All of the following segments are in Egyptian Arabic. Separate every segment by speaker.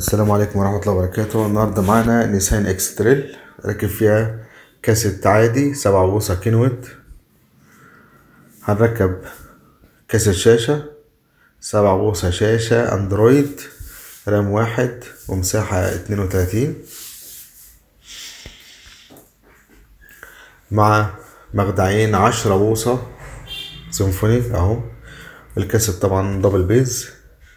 Speaker 1: السلام عليكم ورحمة الله وبركاته النهاردة معانا نيسان اكس تريل راكب فيها كاسيت عادي سبعة بوصة كينوت هنركب كاسيت شاشة سبعة بوصة شاشة اندرويد رام واحد ومساحة اتنين وتلاتين مع مخدعين عشرة بوصة سيمفوني اهو الكاسيت طبعا دبل بيز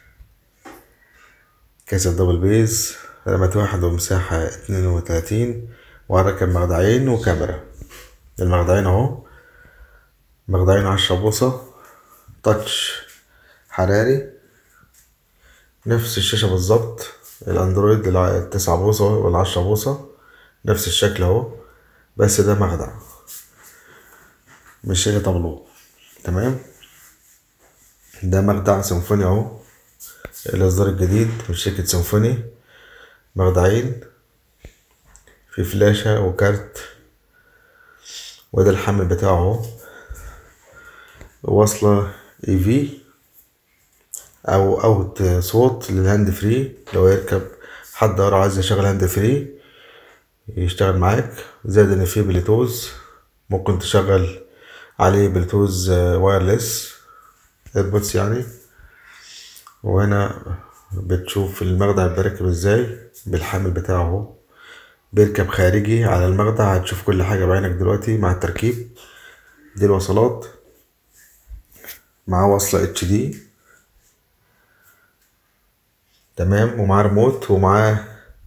Speaker 1: كاسة دبل بيز رامات واحد ومساحة اتنين وتلاتين وهركب مخدعين وكاميرا المخدعين اهو مخدعين عشرة بوصة تاتش حراري نفس الشاشة بالظبط الاندرويد التسعة بوصة والعشرة بوصة نفس الشكل اهو بس ده مخدع مش شاشة طابلو تمام ده مخدع سيمفوني اهو الإصدار الجديد من شركة سيمفوني مخدعين في فلاشة وكارت وده الحمل بتاعه اهو واصلة اي في او اوت صوت للهاند فري لو يركب حد قرا عايز يشغل هاند فري يشتغل معاك زائد ان فيه بلوتوز ممكن تشغل عليه بلوتوز وايرلس ايربودز يعني وهنا بتشوف المخدع بيركب ازاي بالحمل بتاعه اهو بيركب خارجي على المخدع هتشوف كل حاجة بعينك دلوقتي مع التركيب دي الوصلات معاه وصلة اتش دي تمام ومعاه ريموت ومعاه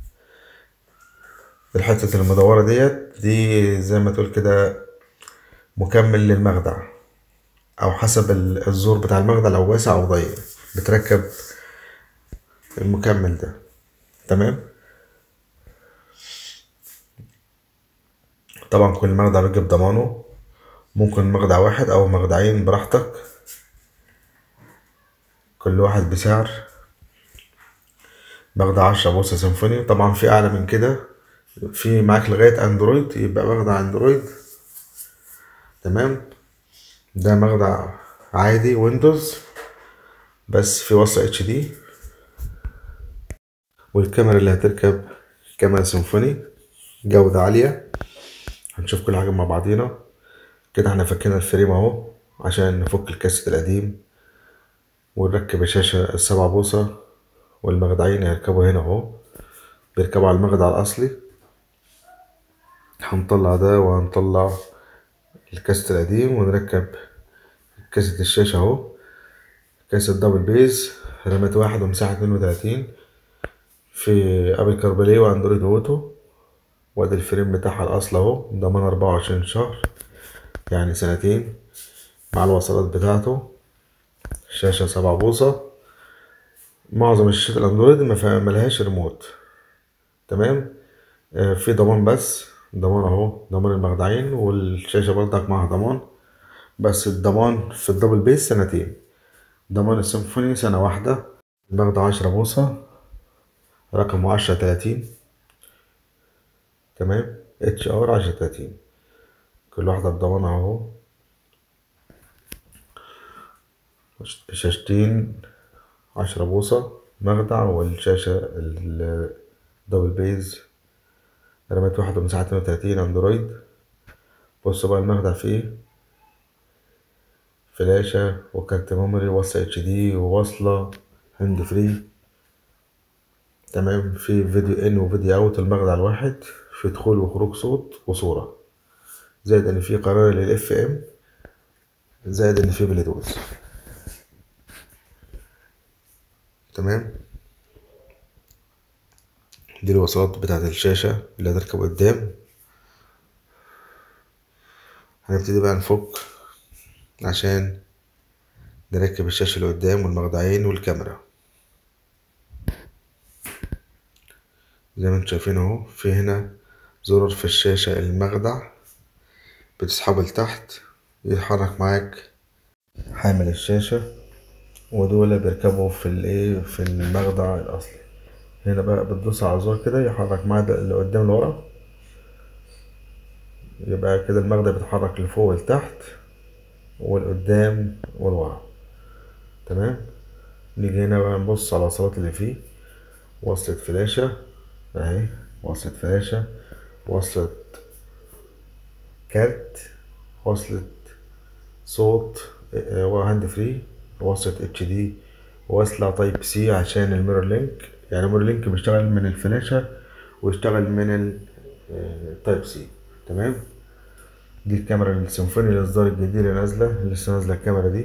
Speaker 1: الحتة المدورة ديت دي زي ما تقول كده مكمل للمخدع او حسب الزور بتاع المخدع لو واسع او ضيق بتركب المكمل ده تمام طبعا كل مخدع بيجي بضمانه ممكن مخدع واحد او مخدعين براحتك كل واحد بسعر مخدع عشرة بوصة سيمفوني طبعا في اعلى من كده في معاك لغاية اندرويد يبقى مخدع اندرويد تمام ده مخدع عادي ويندوز بس في وصلة اتش دي والكاميرا اللي هتركب كاميرا سيمفوني جودة عالية هنشوف كل حاجة مع بعضينا كده احنا فكينا الفريم اهو عشان نفك الكاسيت القديم ونركب الشاشة السبعة بوصة والمخدعين هيركبوا هنا اهو بيركبوا على المخدع الأصلي هنطلع ده وهنطلع الكاسيت القديم ونركب كاسيت الشاشة اهو كاسة دبل بيز رامات واحد ومساحة اتنين وتلاتين في ابل كاربلاي واندرويد اوتو وادي الفريم بتاعها الاصل اهو ضمان اربعة وعشرين شهر يعني سنتين مع الوصلات بتاعته شاشة سبعة بوصة معظم الشاشات الاندرويد ملهاش ريموت تمام آه في ضمان بس ضمان اهو ضمان المخدعين والشاشة برضك معاها ضمان بس الضمان في الدبل بيس سنتين ضمان السيمفوني سنة واحدة المخدع عشرة بوصة رقمه عشرة تلاتين تمام اتش ار عشرة تلاتين كل واحدة بضمانها اهو شاشتين عشرة بوصة مخدع والشاشة الدبل بيز رامات واحد ومساحة اتنين وتلاتين اندرويد بصوا بقى المخدع فيه فلاشة وكارت ميموري وصلة اتش دي ووصلة هاند فري تمام في فيديو ان وفيديو اوت المخدع الواحد في دخول وخروج صوت وصورة زائد ان في قرار للاف ام زائد ان في بلوتوث تمام دي الوصلات بتاعت الشاشة اللي هتركب قدام هنبتدي بقى نفك عشان نركب الشاشة اللي قدام والمخدعين والكاميرا زي ما انتم شايفين اهو في هنا زرار في الشاشة المخدع بتسحبه لتحت يتحرك معاك حامل الشاشة ودول بيركبوا في الايه في المخدع الاصلي هنا بقى بتدوس على الزرار كده يحرك معاك اللي قدام لورا يبقى كده المخدع بيتحرك لفوق ولتحت والقدام والورا تمام نيجي هنا بقى نبص على الوصلات اللي فيه وصلة فلاشة اهي وصلة فلاشة وصلة كارت وصلة صوت آه، وهاند فري وصلة اتش دي وصلة تايب سي عشان الميرور لينك يعني الميرور لينك بيشتغل من الفلاشة ويشتغل من التايب سي تمام دي الكاميرا السيمفوني الاصدار الجديد اللي نازلة لسه نازلة الكاميرا دي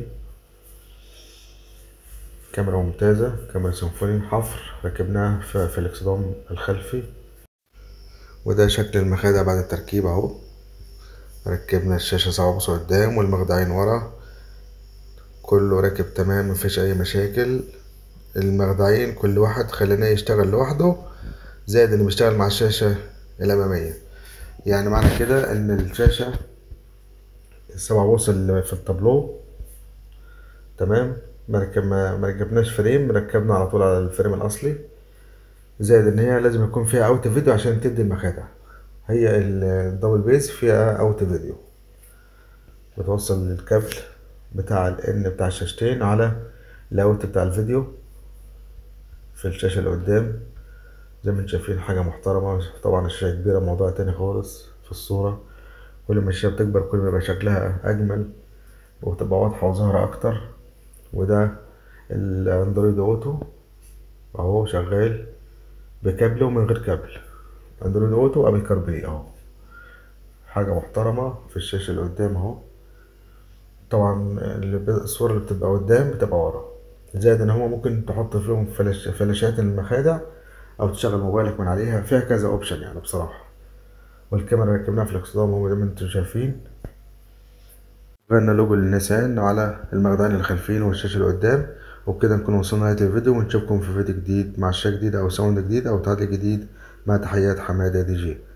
Speaker 1: كاميرا ممتازة كاميرا سيمفوني حفر ركبناها في, في الاكسدام الخلفي وده شكل المخادع بعد التركيب اهو ركبنا الشاشة سبعة بوصة قدام والمخدعين ورا كله راكب تمام مفيش اي مشاكل المخدعين كل واحد خليناه يشتغل لوحده زائد اللي بيشتغل مع الشاشة الأمامية يعني معنى كده إن الشاشة السبعة بوصة اللي في التابلو تمام مركب ما مركبناش فريم ركبنا على طول على الفريم الأصلي زائد إن هي لازم يكون فيها أوت فيديو عشان تدي المخادع هي الدبل بيز فيها أوت فيديو بتوصل الكابل بتاع الإن بتاع الشاشتين على الأوت بتاع الفيديو في الشاشة اللي قدام زي ما انتم شايفين حاجة محترمة طبعا الشاشة كبيرة موضوع تاني خالص في الصورة كل ما الشاشة بتكبر كل ما يبقى شكلها أجمل وتبقى واضحة وظاهرة أكتر وده الأندرويد أوتو أهو شغال بكابل ومن غير كابل أندرويد أوتو أبل كاربلاي أهو حاجة محترمة في الشاشة اللي قدام أهو طبعا الصورة اللي بتبقى قدام بتبقى ورا زائد ان هما ممكن تحط فيهم فلاش فلاشات المخادع او تشغل موبايلك من عليها فيها كذا اوبشن يعني بصراحه والكاميرا ركبناها في الاكسدام اهو زي ما انتم شايفين غيرنا لوجو النيسان على المخدعين الخلفيين والشاشه اللي قدام وبكده نكون وصلنا لنهايه الفيديو ونشوفكم في فيديو جديد مع شاشة جديدة او ساوند جديد او تعديل جديد مع تحيات حماده دي جي